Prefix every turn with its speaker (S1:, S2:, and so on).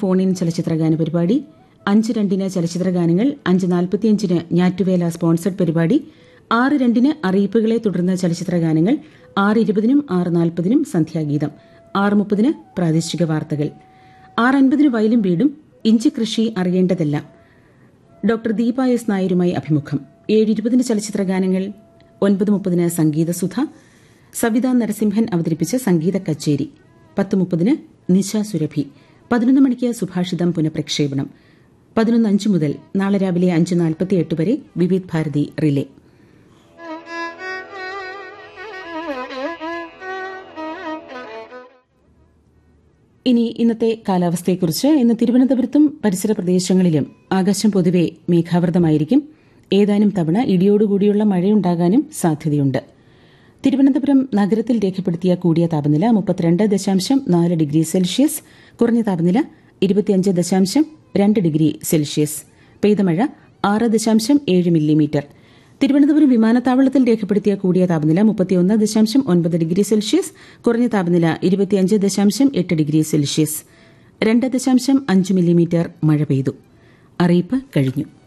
S1: phone in ചലച്ചിത്രഗാന പരിപാടി അഞ്ച് രണ്ടിന് ചലച്ചിത്രഗാനങ്ങൾ അഞ്ച് നാൽപ്പത്തിയഞ്ചിന് ഞാറ്റുവേല സ്പോൺസർഡ് പരിപാടി ആറ് രണ്ടിന് അറിയിപ്പുകളെ തുടർന്ന് ചലച്ചിത്രഗാനങ്ങൾ ആറ് ഇരുപതിനും ആറ് നാൽപ്പതിനും സന്ധ്യാഗീതം ആറ് മുപ്പതിന് പ്രാദേശിക വാർത്തകൾ ആറ് അൻപതിന് വയലും വീടും ഇഞ്ചി കൃഷി അറിയേണ്ടതെല്ലാം ഡോക്ടർ ദീപ എസ് നായരുമായി അഭിമുഖം ഏഴ് ഇരുപതിന് ചലച്ചിത്രഗാനങ്ങൾ ഒൻപത് മുപ്പതിന് സംഗീതസുധ സവിത നരസിംഹൻ അവതരിപ്പിച്ച സംഗീത കച്ചേരി പത്ത് മുപ്പതിന് നിശ സുരഭി പതിനൊന്ന് മണിക്ക് സുഭാഷിതം പുനഃപ്രക്ഷേപണം പതിനൊന്ന് അഞ്ച് മുതൽ നാളെ രാവിലെ അഞ്ച് നാൽപ്പത്തിയെട്ട് വരെ വിവിധ് ഭാരതി റിലേ ഇനി ഇന്നത്തെ കാലാവസ്ഥയെക്കുറിച്ച് ഇന്ന് തിരുവനന്തപുരത്തും പരിസര പ്രദേശങ്ങളിലും ആകാശം പൊതുവെ മേഘാവൃതമായിരിക്കും ഏതാനും തവണ ഇടിയോടുകൂടിയുള്ള മഴയുണ്ടാകാനും സാധ്യതയുണ്ട് തിരുവനന്തപുരം നഗരത്തിൽ രേഖപ്പെടുത്തിയ കൂടിയ താപനില മുപ്പത്തിരണ്ട് ദശാംശം നാല് ഡിഗ്രി സെൽഷ്യസ് കുറഞ്ഞ താപനില ഇരുപത്തിയഞ്ച് ദശാംശം രണ്ട് ഡിഗ്രി സെൽഷ്യസ് പെയ്ത മഴ ആറ് ദശാംശം ഏഴ് മില്ലിമീറ്റർ തിരുവനന്തപുരം വിമാനത്താവളത്തിൽ രേഖപ്പെടുത്തിയ കൂടിയ താപനില മുപ്പത്തിയൊന്ന് ദശാംശം ഒൻപത് ഡിഗ്രി സെൽഷ്യസ് കുറഞ്ഞ താപനില ഇരുപത്തിയഞ്ച് ദശാംശം എട്ട് ഡിഗ്രി സെൽഷ്യസ് രണ്ട് ദശാംശം അഞ്ച് മില്ലിമീറ്റർ മഴ പെയ്തു അറിയിപ്പ് കഴിഞ്ഞു